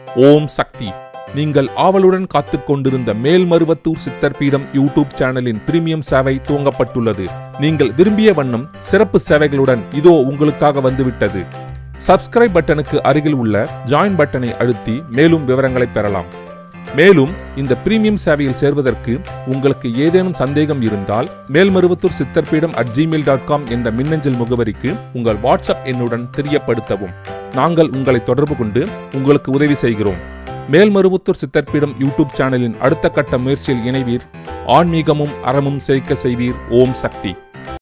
ஓம் சக்தி நீங்கள் ஆவலுடன் காத்துக் கொண்டிருந்த மேல்மருவத்தூர் சித்தர் பீடம் யூடியூப் சேனலின் பிரீமியம் சேவை துவங்கப்பட்டுள்ளது நீங்கள் விரும்பிய வண்ணம் சிறப்பு சேவைகளுடன் இதோ உங்களுக்காக வந்துவிட்டது சப்ஸ்கிரைப் பட்டனுக்கு அருகில் உள்ள ஜாயின் பட்டனை அழுத்தி மேலும் விவரங்களை பெறலாம் மேலும் இந்த பிரீமியம் சேவையில் சேர்வதற்கு உங்களுக்கு ஏதேனும் சந்தேகம் இருந்தால் Melmaruvathur Siddharpeedam at Gmail dot com என்ற மின்னஞ்சல் முகவரிக்கு உங்கள் வாட்ஸ்அப் எண்ணுடன் தெரியப்படுத்தவும் நாங்கள் உங்களை தொடர்பு கொண்டு உங்களுக்கு உதவி செய்கிறோம் மேல்மருவத்தூர் சித்தர்பீடம் யூடியூப் சேனலின் அடுத்த கட்ட முயற்சியில் இணைவீர் ஆன்மீகமும் அறமும் செழிக்க செய்வீர் ஓம் சக்தி